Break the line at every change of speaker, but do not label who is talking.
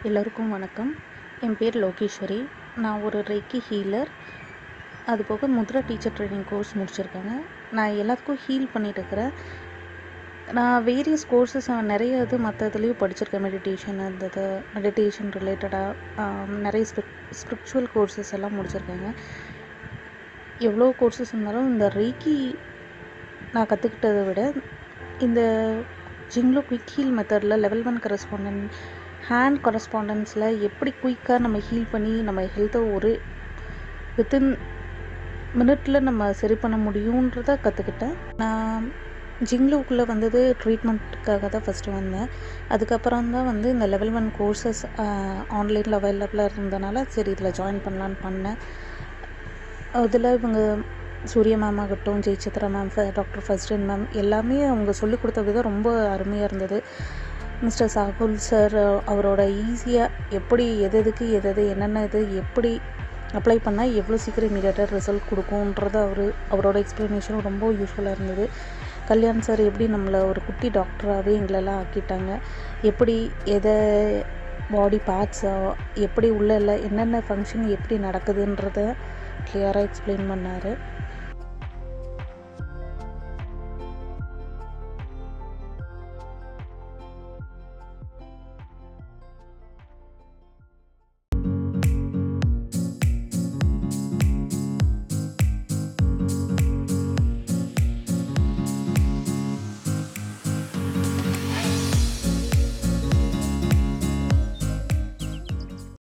எல்லோருக்கும் வணக்கம் என் பேர் லோகேஸ்வரி நான் ஒரு ரெக்கி ஹீலர் அது போக முத்ரா டீச்சர் ட்ரைனிங் கோர்ஸ் முடிச்சிருக்கேங்க நான் எல்லாத்துக்கும் ஹீல் பண்ணிட்டு இருக்கிறேன் நான் வேரியஸ் கோர்சஸ் நிறைய இது மற்ற இதுலேயும் படிச்சிருக்கேன் மெடிடேஷன் அந்த இது மெடிடேஷன் ரிலேட்டடாக நிறைய ஸ்பிரிக் ஸ்பிரிச்சுவல் கோர்சஸ் எல்லாம் முடிச்சிருக்கேங்க எவ்வளோ கோர்சஸ் இருந்தாலும் இந்த ரேக்கி நான் கற்றுக்கிட்டதை விட இந்த ஜிங்லோ குயிக் ஹீல் மெத்தடில் லெவல் ஒன் கரஸ்பாண்டன்ட் ஹேண்ட் கரஸ்பாண்டன்ஸில் எப்படி குயிக்காக நம்ம ஹீல் பண்ணி நம்ம ஹெல்த்தை ஒரு வித்தின் மினிட்டில் நம்ம சரி பண்ண முடியுன்றத கற்றுக்கிட்டேன் நான் ஜிங்லோக்குள்ளே வந்தது ட்ரீட்மெண்ட்டுக்காக தான் ஃபஸ்ட்டு வந்தேன் அதுக்கப்புறம் தான் வந்து இந்த லெவல் ஒன் கோர்சஸ் ஆன்லைனில் அவைலபிளாக இருந்தனால சரி இதில் ஜாயின் பண்ணலான்னு பண்ணேன் அதில் இவங்க சூர்யா மேம் ஆகட்டும் ஜெய் சித்ரா மேம் டாக்டர் ஃபஸ்டின் மேம் எல்லாமே அவங்க சொல்லிக் கொடுத்த விதம் ரொம்ப அருமையாக இருந்தது மிஸ்டர் சாகுல் சார் அவரோட ஈஸியாக எப்படி எது எதுக்கு எது எது என்னென்ன இது எப்படி அப்ளை பண்ணால் எவ்வளோ சீக்கிரம் இமீடியட்டாக ரிசல்ட் கொடுக்குன்றது அவர் அவரோட எக்ஸ்ப்ளனேஷனும் ரொம்ப யூஸ்ஃபுல்லாக இருந்தது கல்யாண் சார் எப்படி நம்மளை ஒரு குட்டி டாக்டராகவே எங்களெல்லாம் ஆக்கிட்டாங்க எப்படி எதை பாடி பார்ட்ஸோ எப்படி உள்ள இல்லை என்னென்ன ஃபங்க்ஷன் எப்படி நடக்குதுன்றத கிளியராக எக்ஸ்பிளைன் பண்ணார்